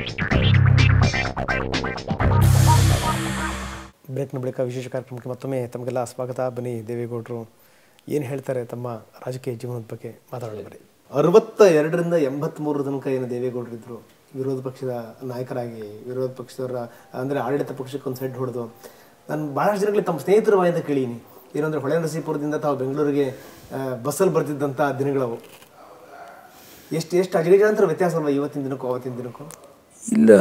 ಬ್ರೇಕ್ನ ಬಳಿಕ ವಿಶೇಷ ಕಾರ್ಯಕ್ರಮಕ್ಕೆ ಮತ್ತೊಮ್ಮೆ ತಮಗೆಲ್ಲ ಸ್ವಾಗತ ಬನ್ನಿ ದೇವೇಗೌಡರು ಏನು ಹೇಳ್ತಾರೆ ತಮ್ಮ ರಾಜಕೀಯ ಜೀವನದ ಬಗ್ಗೆ ಮಾತಾಡೋಣ ಬರೀ ಅರವತ್ತ ಎರಡರಿಂದ ಎಂಬತ್ತ್ಮೂರರ ತನಕ ಏನು ದೇವೇಗೌಡರು ಇದ್ದರು ವಿರೋಧ ಪಕ್ಷದ ನಾಯಕರಾಗಿ ವಿರೋಧ ಪಕ್ಷದವರ ಅಂದರೆ ಆಡಳಿತ ಪಕ್ಷಕ್ಕೆ ಒಂದು ಸೆಡ್ ಹೊಡೆದು ನಾನು ಭಾಳಷ್ಟು ಜನಗಳಿಗೆ ತಮ್ಮ ಸ್ನೇಹಿತರ ಬಾಯಿಂದ ಕೇಳೀನಿ ಏನಂದ್ರೆ ಹೊಳೆ ನರಸೀಪುರದಿಂದ ತಾವು ಬೆಂಗಳೂರಿಗೆ ಆ, ಬಸ್ಸಲ್ಲಿ ಬರ್ತಿದ್ದಂಥ ದಿನಗಳವು ಎಷ್ಟು ಎಷ್ಟು ಅಜಗಜಾಂತರ ವ್ಯತ್ಯಾಸ ಅಲ್ವಾ ಇವತ್ತಿನ ದಿನಕ್ಕೂ ಅವತ್ತಿನ ದಿನಕ್ಕೂ ಇಲ್ಲ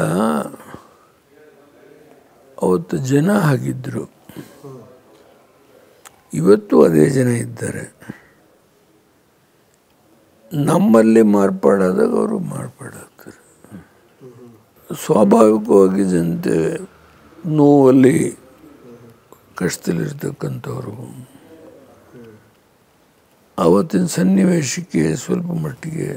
ಅವತ್ತು ಜನ ಹಾಗಿದ್ದರು ಇವತ್ತು ಅದೇ ಜನ ಇದ್ದಾರೆ ನಮ್ಮಲ್ಲಿ ಮಾರ್ಪಾಡಾದಾಗ ಅವರು ಮಾರ್ಪಾಡಾಗ್ತಾರೆ ಸ್ವಾಭಾವಿಕವಾಗಿ ಜನತೆ ನೋವಲ್ಲಿ ಕಷ್ಟದಲ್ಲಿರ್ತಕ್ಕಂಥವ್ರು ಆವತ್ತಿನ ಸನ್ನಿವೇಶಕ್ಕೆ ಸ್ವಲ್ಪ ಮಟ್ಟಿಗೆ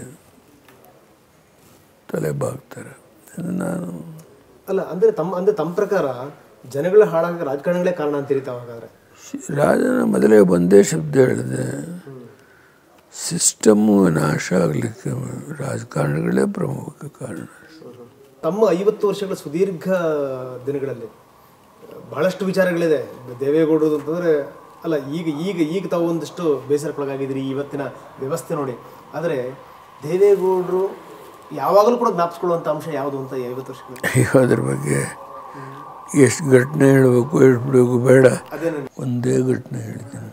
ತಲೆ ಬಾಗ್ತಾರೆ ಅದು ನಾನು ಅಲ್ಲ ಅಂದ್ರೆ ತಮ್ಮ ಅಂದ್ರೆ ತಮ್ಮ ಪ್ರಕಾರ ಜನಗಳ ಹಾಳಾಗ ರಾಜಕಾರಣಗಳೇ ಕಾರಣ ಅಂತೀರಿ ತಾವು ಹಾಗಾದ್ರೆ ರಾಜನ ಮೊದಲೇ ಒಂದೇ ಶಬ್ದ ಹೇಳಿದೆ ಸಿಸ್ಟಮ್ಮು ನಾಶ ಆಗಲಿಕ್ಕೆ ರಾಜಕಾರಣಗಳೇ ಪ್ರಮುಖ ಕಾರಣ ತಮ್ಮ ಐವತ್ತು ವರ್ಷಗಳ ಸುದೀರ್ಘ ದಿನಗಳಲ್ಲಿ ಬಹಳಷ್ಟು ವಿಚಾರಗಳಿದೆ ದೇವೇಗೌಡರು ಅಂತಂದ್ರೆ ಅಲ್ಲ ಈಗ ಈಗ ಈಗ ತಾವು ಒಂದಿಷ್ಟು ಬೇಸರಕ್ಕೊಳಗಾಗಿದ್ದೀರಿ ಇವತ್ತಿನ ವ್ಯವಸ್ಥೆ ನೋಡಿ ಆದರೆ ದೇವೇಗೌಡರು ಯಾವಾಗಲೂ ಕೂಡ ಜ್ಞಾಪಿಸ್ಕೊಳ್ಳುವಂಥ ಅಂಶ ಯಾವುದು ಅಂತ ಈ ಐವತ್ತು ವರ್ಷಗಳು ಈಗ ಅದ್ರ ಬಗ್ಗೆ ಎಷ್ಟು ಘಟನೆ ಹೇಳಬೇಕು ಎಷ್ಟು ಬಿಡಬೇಕು ಬೇಡ ಅದೇನು ಒಂದೇ ಘಟನೆ ಹೇಳ್ತೀನಿ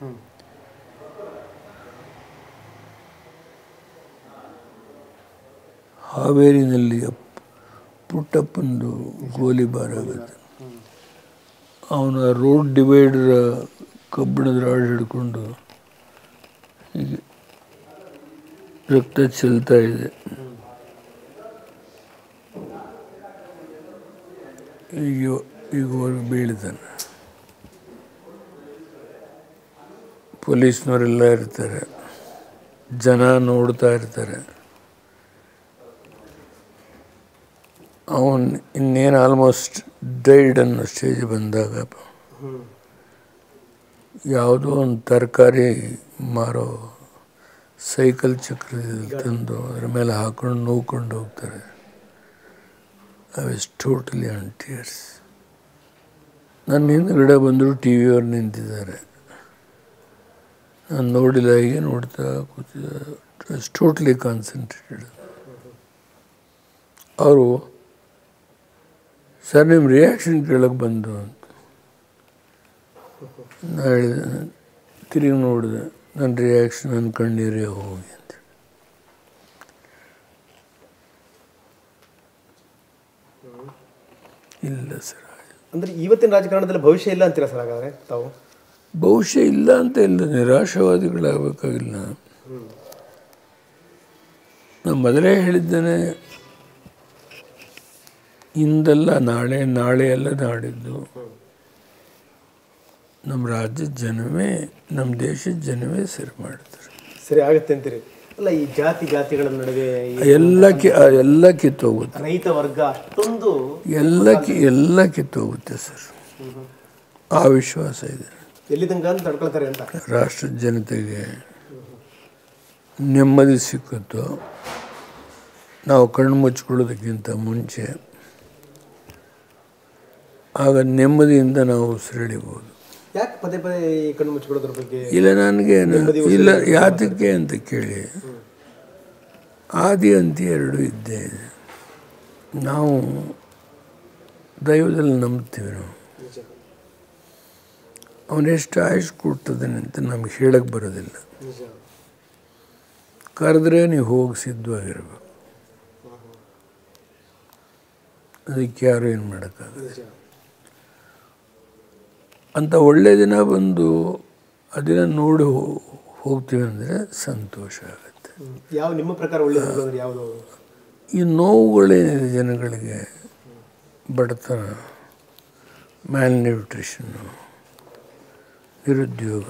ಹಾವೇರಿನಲ್ಲಿ ಅಪ್- ಪುಟ್ಟಪ್ಪಂದು ಗೋಲಿಬಾರ್ ಆಗುತ್ತೆ ಅವನ ರೋಡ್ ಡಿವೈಡರ್ ಕಬ್ಬಿಣದ ರಾಡ್ ಹಿಡ್ಕೊಂಡು ಹೀಗೆ ರಕ್ತ ಚೆಲ್ತಾ ಇದೆ ಈಗ ಈಗ ಅವ್ರು ಬೀಳಿದಾನೆ ಪೊಲೀಸ್ನವರೆಲ್ಲ ಇರ್ತಾರೆ ಜನ ನೋಡ್ತಾ ಇರ್ತಾರೆ ಅವನು ಇನ್ನೇನು ಆಲ್ಮೋಸ್ಟ್ ಡೈಡ್ ಅನ್ನೋ ಸ್ಟೇಜ್ ಬಂದಾಗ ಯಾವುದೋ ಒಂದು ತರಕಾರಿ ಮಾರೋ ಸೈಕಲ್ ಚಕ್ರದಲ್ಲಿ ತಂದು ಅದ್ರ ಮೇಲೆ ಹಾಕೊಂಡು ನೋವ್ಕೊಂಡು ಹೋಗ್ತಾರೆ I was totally on tears ನನ್ನ ಹಿಂದ್ಗಡೆ ಬಂದರು ಟಿ ವಿಯವ್ರು ನಿಂತಿದ್ದಾರೆ ನಾನು ನೋಡಿಲ್ಲ ಹೀಗೆ ನೋಡ್ತಾ ಕೂತಿದ್ದೆ ಟೋಟ್ಲಿ ಕಾನ್ಸಂಟ್ರೇಟೆಡ್ ಅವರು ಸರ್ ನಿಮ್ಮ ರಿಯಾಕ್ಷನ್ ಕೇಳಕ್ಕೆ ಬಂದು ಅಂತ ನಾ ಹೇಳಿದೆ ತಿರುಗಿ ನೋಡಿದೆ ನನ್ನ ರಿಯಾಕ್ಷನ್ ನನ್ನ ಕಣ್ಣೀರೇ ಹೋಗಿ ಅಂತ ಇಲ್ಲ ಸರ್ ಅಂದ್ರೆ ಇವತ್ತಿನ ರಾಜಕಾರಣದಲ್ಲಿ ಭವಿಷ್ಯ ಇಲ್ಲ ಅಂತೀರಾ ಸರ್ ಹಾಗಾದ್ರೆ ತಾವು ಬಹುಶಃ ಇಲ್ಲ ಅಂತ ಇಲ್ಲ ನಿರಾಶಾವಾದಿಗಳಾಗಬೇಕಾಗಿಲ್ಲ ನಾನು ಮೊದಲೇ ಹೇಳಿದ್ದೇನೆ ಇಂದಲ್ಲ ನಾಳೆ ನಾಳೆ ಎಲ್ಲ ನಾಡಿದ್ದು ನಮ್ಮ ರಾಜ್ಯದ ಜನವೇ ನಮ್ಮ ದೇಶದ ಜನವೇ ಸರಿ ಮಾಡ್ತಾರೆ ಸರಿ ಆಗುತ್ತೆ ಅಂತೀರಿ ಅಲ್ಲ ಈ ಜಾತಿ ಜಾತಿಗಳ ನಡುವೆ ಈ ಎಲ್ಲ ಕಿ ಎಲ್ಲ ಕಿತ್ತೋಗುತ್ತೆ ರೈತ ವರ್ಗ ಅಷ್ಟೊಂದು ಎಲ್ಲ ಕಿ ಎಲ್ಲ ಕಿತ್ತೋಗುತ್ತೆ ಸರ್ ಆ ವಿಶ್ವಾಸ ಇದೆ ಎಲ್ಲಿ ತನಕ ಅಂತ ತಡ್ಕೊಳ್ತಾರೆ ಅಂತ ರಾಷ್ಟ್ರದ ಜನತೆಗೆ ನೆಮ್ಮದಿ ಸಿಕ್ಕುತ್ತೋ ನಾವು ಕಣ್ಣು ಮುಚ್ಕೊಳ್ಳೋದಕ್ಕಿಂತ ಮುಂಚೆ ಆಗ ನೆಮ್ಮದಿಯಿಂದ ನಾವು ಉಸಿರೆಳಿಬೋದು ಯಾಕೆ ಪದೇ ಪದೇ ಈ ಕಣ್ಣು ಮುಚ್ಕೊಳ್ಳೋದ್ರ ಬಗ್ಗೆ ಇಲ್ಲ ನನಗೆ ಇಲ್ಲ ಯಾತಕ್ಕೆ ಅಂತ ಕೇಳಿ ಆದಿ ಅಂತ್ಯ ಎರಡು ಇದ್ದೇ ಇದೆ ನಾವು ದೈವದಲ್ಲಿ ನಂಬ್ತೀವಿ ನಾವು ನಿಜ ಅವನೆಷ್ಟು ಆಯುಷ್ ಕೊಡ್ತದಾನೆ ಅಂತ ನಮ್ಗೆ ಹೇಳಕ್ಕೆ ಬರೋದಿಲ್ಲ ನಿಜ ಕರೆದ್ರೆ ನೀವು ಹೋಗಿ ಸಿದ್ಧವಾಗಿರ್ಬೇಕು ಅದಕ್ಕೆ ಯಾರು ಏನು ಮಾಡೋಕ್ಕಾಗಲ್ಲ ನಿಜ ಅಂತ ಒಳ್ಳೆ ದಿನ ಬಂದು ಅದನ್ನ ನೋಡಿ ಹೋ- ಹೋಗ್ತೀವಿ ಅಂದರೆ ಸಂತೋಷ ಆಗುತ್ತೆ ಹ್ಮ್. ಯಾವ ನಿಮ್ಮ ಪ್ರಕಾರ ಒಳ್ಳೆ ದಿನಗಳು ಅಂದ್ರೆ ಯಾವುದು ಈ ನೋವುಗಳೇನಿದೆ ಜನಗಳಿಗೆ ಬಡತನ ಮ್ಯಾಲ್ ನ್ಯೂಟ್ರಿಷನ್ನು ನಿರುದ್ಯೋಗ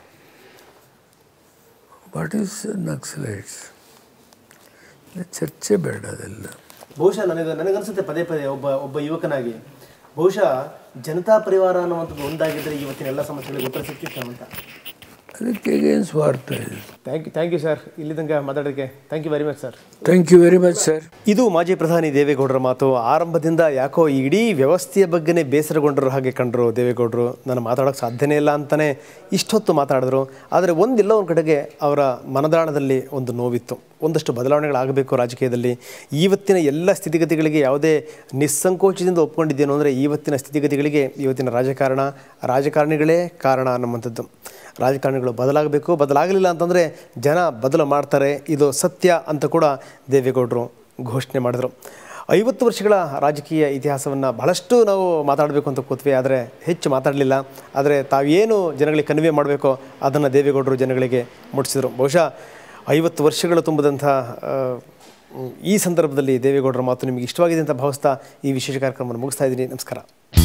ವಾಟ್ ಈಸ್ ನಕ್ಸಲೈಟ್ಸ್ ಚರ್ಚೆ ಬೇಡ ಅದೆಲ್ಲ ಬಹುಶಃ ನನಗೆ ನನಗನ್ಸುತ್ತೆ ಪದೇ ಪದೇ ಒಬ್ಬ ಒಬ್ಬ ಯುವಕನಾಗಿ ಬಹುಶಃ ಜನತಾ ಪರಿವಾರ ಅನ್ನುವಂಥದ್ದು ಒಂದಾಗಿದ್ದರೆ ಇವತ್ತಿನ ಎಲ್ಲ ಸಮಸ್ಯೆಗಳಿಗೆ ಉತ್ತರ ಸಿಕ್ತಿತ್ತು ಅಂತ ಅದಕ್ಕೆ ಏನು ಸ್ವಾರ್ಥ ಇದೆ thank you thank you sir ಇಲ್ಲಿ ತನಕ ಮಾತಾಡೋಕ್ಕೆ thank you very much sir thank you very much sir ಇದು ಮಾಜಿ ಪ್ರಧಾನಿ ದೇವೇಗೌಡರ ಮಾತು ಆರಂಭದಿಂದ ಯಾಕೋ ಈ ಇಡೀ ವ್ಯವಸ್ಥೆಯ ಬಗ್ಗೆನೇ ಬೇಸರಗೊಂಡರು ಹಾಗೆ ಕಂಡರು ದೇವೇಗೌಡರು ನಾನು ಮಾತಾಡೋಕ್ಕೆ ಸಾಧ್ಯನೇ ಇಲ್ಲ ಅಂತಲೇ ಇಷ್ಟೊತ್ತು ಮಾತಾಡಿದ್ರು ಆದರೆ ಒಂದಿಲ್ಲ ಒಂದು ಕಡೆಗೆ ಅವರ ಮನದಾಳದಲ್ಲಿ ಒಂದು ನೋವಿತ್ತು ಒಂದಷ್ಟು ಬದಲಾವಣೆಗಳಾಗಬೇಕು ರಾಜಕೀಯದಲ್ಲಿ ಇವತ್ತಿನ ಎಲ್ಲ ಸ್ಥಿತಿಗತಿಗಳಿಗೆ ಯಾವುದೇ ನಿಸ್ಸಂಕೋಚದಿಂದ ಒಪ್ಕೊಂಡಿದ್ದೇನು ಅಂದರೆ ಇವತ್ತಿನ ಸ್ಥಿತಿಗತಿಗಳಿಗೆ ಇವತ್ತಿನ ರಾಜಕಾರಣ ರಾಜಕಾರಣಿಗಳೇ ಕಾರಣ ಅನ್ನುವಂಥದ್ದು ರಾಜಕಾರಣಿಗಳು ಬದಲಾಗಬೇಕು ಬದಲಾಗಲಿಲ್ಲ ಅಂತಂದರೆ ಜನ ಬದಲು ಮಾಡ್ತಾರೆ ಇದು ಸತ್ಯ ಅಂತ ಕೂಡ ದೇವೇಗೌಡರು ಘೋಷಣೆ ಮಾಡಿದರು ಐವತ್ತು ವರ್ಷಗಳ ರಾಜಕೀಯ ಇತಿಹಾಸವನ್ನು ಬಹಳಷ್ಟು ನಾವು ಮಾತಾಡಬೇಕು ಅಂತ ಕೂತ್ವಿ ಆದರೆ ಹೆಚ್ಚು ಮಾತಾಡಲಿಲ್ಲ ಆದರೆ ತಾವೇನು ಜನಗಳಿಗೆ ಕನ್ವೆ ಮಾಡಬೇಕೋ ಅದನ್ನು ದೇವೇಗೌಡರು ಜನಗಳಿಗೆ ಮುಟ್ಟಿಸಿದರು ಬಹುಶಃ ಐವತ್ತು ವರ್ಷಗಳು ತುಂಬಿದಂಥ ಆ, ಈ ಸಂದರ್ಭದಲ್ಲಿ ದೇವೇಗೌಡರ ಮಾತು ನಿಮಗೆ ಇಷ್ಟವಾಗಿದೆ ಅಂತ ಭಾವಿಸ್ತಾ ಈ ವಿಶೇಷ ಕಾರ್ಯಕ್ರಮವನ್ನು ಮುಗಿಸ್ತಾ ಇದ್ದೀನಿ ನಮಸ್ಕಾರ